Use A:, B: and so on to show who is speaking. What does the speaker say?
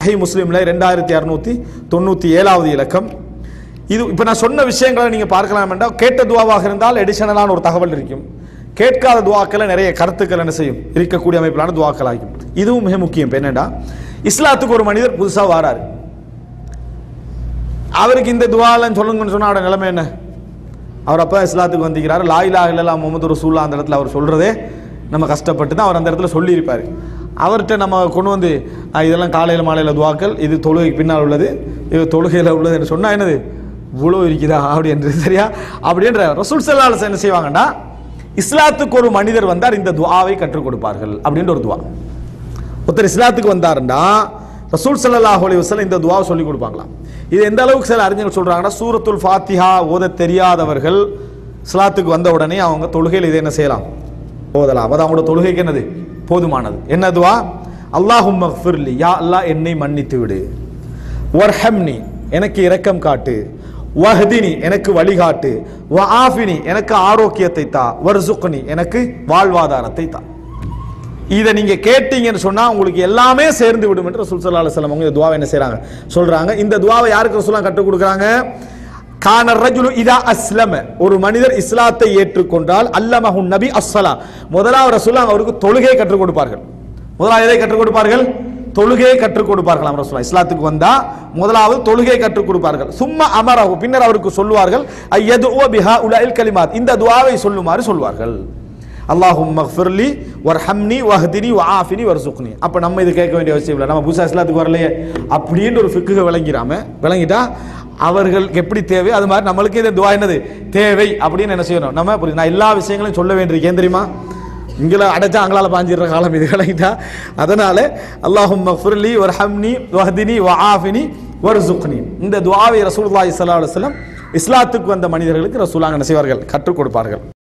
A: சஹீஹ் முஸ்லீம்ல ரெண்டாயிரத்தி அறுநூத்தி தொண்ணூத்தி ஏழாவது இலக்கம் இது இப்போ நான் சொன்ன விஷயங்களை நீங்க பார்க்கலாம் என்றால் கேட்ட துவாவாக இருந்தால் எடிஷனலான ஒரு தகவல் இருக்கும் கேட்காத துவாக்களை நிறைய கருத்துக்கள் என்ன செய்யும் இருக்கக்கூடிய அமைப்பிலான துவாக்கள் ஆகும் இதுவும் மிக முக்கியம் இப்ப என்னடா இஸ்லாத்துக்கு ஒரு மனிதர் புதுசா வாராரு அவருக்கு இந்த துவாலன்னு சொல்லுங்கன்னு சொன்னா அவரோட நிலைமை என்ன அவர் அப்போ இஸ்லாத்துக்கு வந்திருக்கிறாரு லாயிலா இல்லா முகமது ரசூல்லா அந்த இடத்துல அவர் சொல்றதே நம்ம கஷ்டப்பட்டு தான் அவர் அந்த இடத்துல சொல்லியிருப்பார் அவர்கிட்ட நம்ம கொண்டு வந்து "ஆ, இதெல்லாம் காலையில் மாலையில் துவாக்கள் இது தொழுகைக்கு பின்னால் உள்ளது இது தொழுகையில் உள்ளது என்று சொன்னால் என்னது இவ்வளோ இருக்குதா அப்படின்றது சரியா அப்படின்ற ரசூல் சல்லாஹ் என்ன செய்வாங்கன்னா இஸ்லாத்துக்கு ஒரு மனிதர் வந்தார் இந்த துவாவை கற்றுக் கொடுப்பார்கள் அப்படின்ற ஒரு துவா ஒருத்தர் இஸ்லாத்துக்கு வந்தாருன்னா ரசூல் ஸல்லல்லாஹு அலைஹி வஸல்லம் இந்த துவாவை சொல்லி கொடுப்பாங்களாம் இது எந்த அளவுக்கு சில அறிஞர்கள் சொல்றாங்கன்னா சூரத்துல் ஃபாத்திஹா ஓத தெரியாதவர்கள் இஸ்லாத்துக்கு வந்த உடனே அவங்க தொழுகையில் இதை என்ன செய்யலாம் ஓதலாம் அது அவங்களோட தொழுகைக்கு என்னது போதுமானது என்ன துவா அல்லாஹும் மஃபிர்லி யா அல்லாஹ் என்னை மன்னித்து விடு வர்ஹம்னி எனக்கு இரக்கம் காட்டு வஹ்தினி எனக்கு வழிகாட்டு வ ஆஃபினி எனக்கு ஆரோக்கியத்தை தா வர்சுக்னி எனக்கு வாழ்வாதாரத்தை தா இதை நீங்க கேட்டீங்கன்னு சொன்னா உங்களுக்கு எல்லாமே சேர்ந்து விடும் என்று ரசூல் ஸல்லல்லாஹு அலைஹி வஸல்லம் அவங்க இந்த துவாவை என்ன செய்றாங்க சொல்றாங்க இந்த துவாவை யாருக்கு ரசூலாம் கற்றுக் கொடுக்குறாங்க கான ரஜுலு இதா அஸ்லம ஒரு மனிதர் இஸ்லாத்தை ஏற்றுக்கொண்டால் அல்லமஹு நபி அஸ்ஸலா முதலாவது ரசூலாம் அவருக்கு தொழுகை கற்றுக் கொடுப்பார்கள் முதலாவது எதை கற்றுக் கொடுப்பார்கள் தொழுகையை கற்றுக் கொடுப்பார்களாம் ரசூலா இஸ்லாத்துக்கு வந்தா முதலாவது தொழுகை கற்றுக் கொடுப்பார்கள் சும்மா அமரஹு பின்னர் அவருக்கு சொல்லுவார்கள் ஐயது பிஹா உலல் கலிமாத் இந்த துவாவை சொல்லுமாறு சொல்வார்கள் அல்லாஹும் மஃபிர்லி வர்ஹம்னி வஹ்தினி வஆஃபினி வர்சுக்னி அப்ப நம்ம இது கேட்க வேண்டிய அவசியம் இல்லை நம்ம புதுசா இஸ்லாத்துக்கு வரலையே அப்படின்ற ஒரு ஃபிக்குக விளங்கிடாம விளங்கிட்டா அவர்களுக்கு எப்படி தேவை அது மாதிரி நம்மளுக்கு இந்த துவா என்னது தேவை அப்படின்னு என்ன செய்யணும் நம்ம புரியுது நான் எல்லா விஷயங்களையும் சொல்ல வேண்டியிருக்கேன் தெரியுமா இங்கே அடைச்சா அங்களால பாஞ்சிடுற காலம் இது விளங்கிட்டா அதனால அல்லாஹும் மஃபிர்லி வர்ஹம்னி வஹ்தினி வஆஃபினி வர்சுக்னி இந்த துவாவை ரசூலுல்லாஹி ஸல்லல்லாஹு அலைஹி வஸல்லம் இஸ்லாத்துக்கு வந்த மனிதர்களுக்கு ரசூலாங்க என்ன செய்வார்கள் கற்றுக் கொடுப்பார்கள்